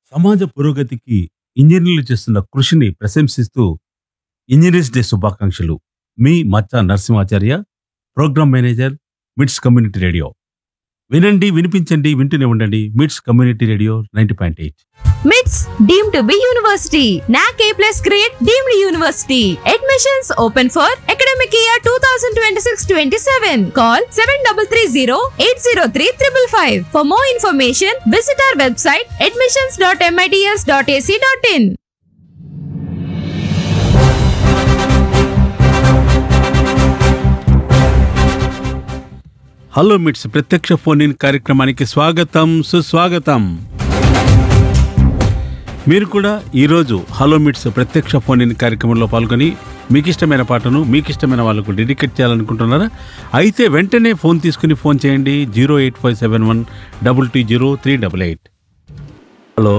సమాజ పురోగతికి ఇంజనీర్లు చేస్తున్న కృషిని ప్రశంసిస్తూ ఇంజనీర్స్ డే శుభాకాంక్షలు మీ మచ్చ Narasimhacharya program manager MITS community radio వినండి వినిపించండి వింటూనే ఉండండి MITS community radio ninety point eight MITS deemed to be university. NAC A plus grade deemed university. Admissions open for academic year 2026-27. Call 7330-803-555. For more information, visit our website admissions.mits.ac.in. Hello MITS ప్రత్యక్ష phone in కార్యక్రమానికి స్వాగతం సుస్వాగతం మీరు కూడా ఈరోజు hello MITS ప్రత్యక్ష phone in కార్యక్రమంలో పాల్గొని మీకు ఇష్టమైన పాటను మీకు ఇష్టమైన వాళ్ళకు డెడికేట్ చేయాలనుకుంటున్నారా అయితే వెంటనే ఫోన్ తీసుకుని ఫోన్ చేయండి zero eight five seven one double two zero three double eight hello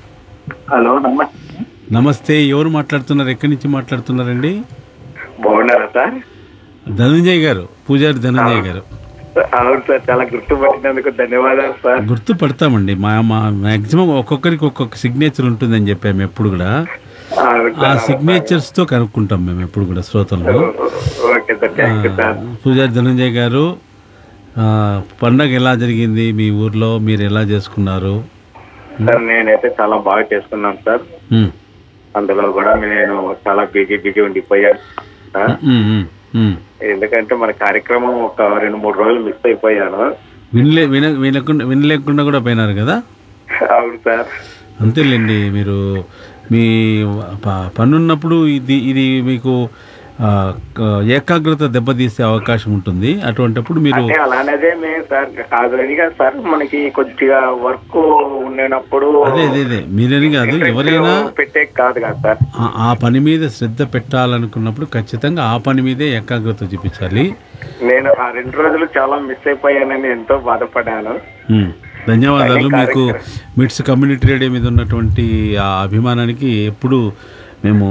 hello నమస్తే నమస్తే ఎవరు మాట్లాడుతున్నారు ఎక్కడి నుంచి మాట్లాడుతున్నారండి బాగున్నారా సార్ ధనంజయ్ గారు పూజారి ధనంజయ్ గారు అవును సార్ చాలా గుర్తుపట్టినందుకు ధన్యవాదాలు సార్ గుర్తుపడతామండి మా మా మ్యాక్సిమం ఒక్కొక్కరికి ఒక్కొక్క సిగ్నేచర్ ఉంటుందని చెప్పాము ఎప్పుడు కూడా అవును ఆ సార్ సిగ్నేచర్స్ తో కనుక్కుంటాం మేము ఎప్పుడు కూడా శ్రోతలు okay sir thank you sir పూజారి ధనంజయ్ గారు ఆ, పండగ ఎలా జరిగింది మీ ఊర్లో మీరు ఎలా చేసుకున్నారు సార్ నేనైతే చాలా బాగా చేసుకున్నాను సార్ ఉమ్, అందులో కూడా నేను చాలా బిజీ బిజీ ఉండిపోయాను సార్ ఉమ్, ఉమ్, ఉమ్. ఎందుకంటే మన కార్యక్రమం ఒక రెండు మూడు రోజులు మిస్ అయిపోయాను వినలే విన వినకుండా వినలేకుండా కూడా పోయినారు కదా అవును సార్ అంతేలేండి మీరు మీ ప- పనున్నప్పుడు ఇది ఇది మీకు ఆ, క- ఏకాగ్రత దెబ్బతీసే అవకాశం ఉంటుంది అటువంటిప్పుడు మీరు అంటే అలానేదే మేము సార్ కాదు అని కాదు సార్ మనకి కొద్దిగా వర్క్ ఉండేటప్పుడు అదే అదే అదే మీరని కాదు ఎవరైనా పెట్టే కాదు కదా సార్ ఆ- ఆ పని మీద శ్రద్ధ పెట్టాలనుకున్నప్పుడు ఖచ్చితంగా ఆ పని మీదే ఏకాగ్రత చూపించాలి నేను ఆ రెండు రోజులు చాలా మిస్ అయిపోయానని ఎంతో బాధపడ్డాను ఉమ్. ధన్యవాదాలు మీకు మిట్స్ కమ్యూనిటీ రేడియో మీద ఉన్నటువంటి ఆ అభిమానానికి ఎప్పుడు మేము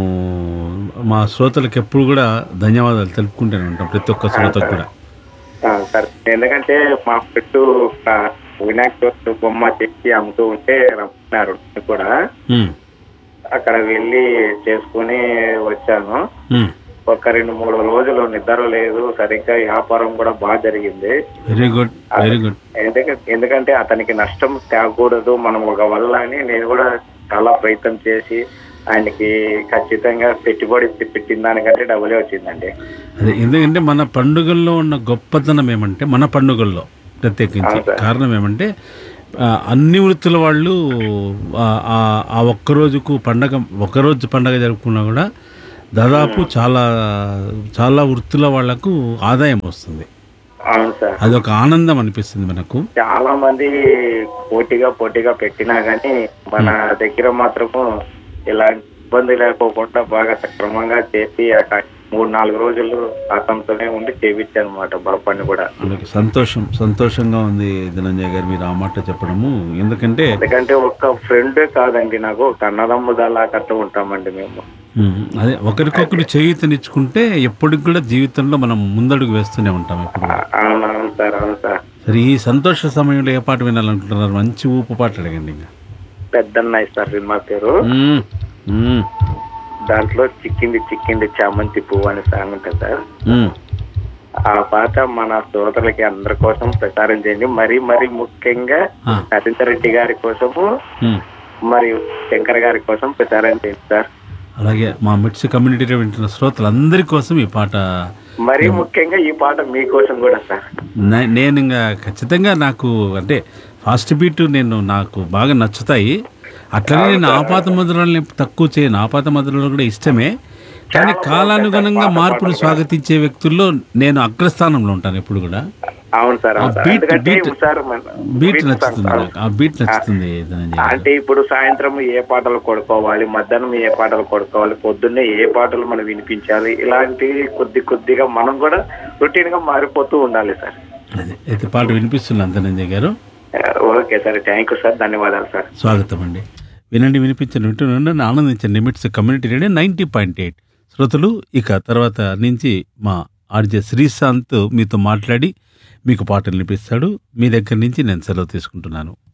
మా శ్రోతలకు ఎప్పుడు కూడా ధన్యవాదాలు తెలుపుకుంటూనే ఉంటాం ప్రతి ఒక్క శ్రోతకు కూడా ఆ, సార్ ఎందుకంటే మా పెట్టు వినాయక చవితి బొమ్మ తెచ్చి అమ్ముతూ ఉంటే రమ్మన్నారు నేను కూడా ఉమ్, అక్కడ వెళ్ళి చేసుకుని వచ్చాను ఉమ్. ఒక రెండు మూడు రోజులు నిద్ర లేదు సరిగ్గా వ్యాపారం కూడా బాగా జరిగింది వెరీ గుడ్ వెరీ గుడ్ ఎందుకంటే ఎందుకంటే అతనికి నష్టం తేకూడదు మనం ఒక వల్ల అని నేను కూడా చాలా ప్రయత్నం చేసి ఆయనకి ఖచ్చితంగా పెట్టుబడి పెట్టిన దానికంటే డబ్బులే వచ్చిందండి అదే ఎందుకంటే మన పండుగల్లో ఉన్న గొప్పతనం ఏమంటే మన పండుగల్లో ప్రత్యేకించి అవును సార్. కారణం ఏమంటే ఆ, అన్ని వృత్తుల వాళ్ళు ఆ, ఆ ఆ ఒక్క రోజుకు పండగ ఒక్కరోజు పండగ జరుపుకున్నా కూడా దాదాపు చాలా చాలా వృత్తుల వాళ్లకు ఆదాయం వస్తుంది అవును సార్ అదొక ఆనందం అనిపిస్తుంది మనకు చాలా మంది పోటీగా పోటీగా పెట్టినా గానీ మన దగ్గర మాత్రము ఇలాంటి ఇబ్బంది లేకోకుండా బాగా సక్రమంగా చేసి అక్కడ మూడు నాలుగు రోజులు అతనితోనే ఉండి చేపించాను అనమాట బలపని కూడా మనకి సంతోషం సంతోషంగా ఉంది ధనంజయ గారు మీరు ఆ మాట చెప్పడము ఎందుకంటే ఎందుకంటే ఒక్క ఫ్రెండ్ కాదండి నాకు ఒక అన్నదమ్ముదలా కట్టు ఉంటామండి మేము ఉమ్, అదే ఒకరికొకరు చేయూతనిచ్చుకుంటే ఎప్పటికి కూడా జీవితంలో మనం ముందడుగు వేస్తూనే ఉంటాం ఎప్పుడు కూడా. అవును అవును సార్ అవును సార్ సరే ఈ సంతోష సమయంలో ఏ పాట వినాలనుకుంటున్నారు మంచి ఊపు పాట అడగండి ఇంకా పెద్దన్నయ్య సార్ సినిమా పేరు మ్మ్. మ్మ్. దాంట్లో చిక్కింది చిక్కింది చామంతి పువ్వు అనే సాంగ్ ఉంటుంది సార్ మ్మ్. ఆ పాట మన శ్రోతలకి అందరి కోసం ప్రచారం చేయండి మరీ మరీ ముఖ్యంగా ఆ. నరేందర్ గారి కోసము మ్మ్. మరియు శంకర్ గారి కోసం ప్రచారం చేయండి సార్ అలాగే మా మిట్స్ కమ్యూనిటీలో వింటున్న శ్రోతలందరి కోసం ఈ పాట మరీ ముఖ్యంగా ఈ పాట మీకోసం కూడా సార్ నే- నేను ఇంకా ఖచ్చితంగా నాకు అంటే ఫాస్ట్ బీట్ నేను నాకు బాగా నచ్చుతాయి అట్లనే నేను ఆపాత మధురాలని తక్కువ చేయను ఆపాత మధురాలు కూడా ఇష్టమే కానీ కాలానుగుణంగా మార్పును స్వాగతించే వ్యక్తుల్లో నేను అగ్రస్థానంలో ఉంటాను ఎప్పుడు కూడా అవును సార్ అవును సార్ బీట్- ఎందుకంటే బీట్- ఇప్పుడు సార్ మన- బీట్ బీట్ నచ్చుతుంది సాంగ్ నాకు ఆ బీట్ నచ్చుతుంది ధనంజయ్ గారు. అంటే ఇప్పుడు సాయంత్రం ఏ పాటలు కొడుకోవాలి మధ్యాహ్నం ఏ పాటలు కొడుకోవాలి పొద్దున్నే ఏ పాటలు మనం వినిపించాలి ఇలాంటివి కొద్ది కొద్దిగా మనం కూడా రొటీన్ గా మారిపోతూ ఉండాలి సార్ అదే అయితే పాట వినిపిస్తున్నాను Dhananjay garu okay sir thank you sir ధన్యవాదాలు సార్ స్వాగతం అండి వినండి వినిపించండి వింటున్నాను ఆనందించండి MITS community radio ninety point eight శ్రోతలు ఇక తర్వాత నుంచి మా ఆర్జే శ్రీశాంత్ మీతో మాట్లాడి మీకు పాటలు వినిపిస్తాడు మీ దగ్గర నుంచి నేను సెలవు తీసుకుంటున్నాను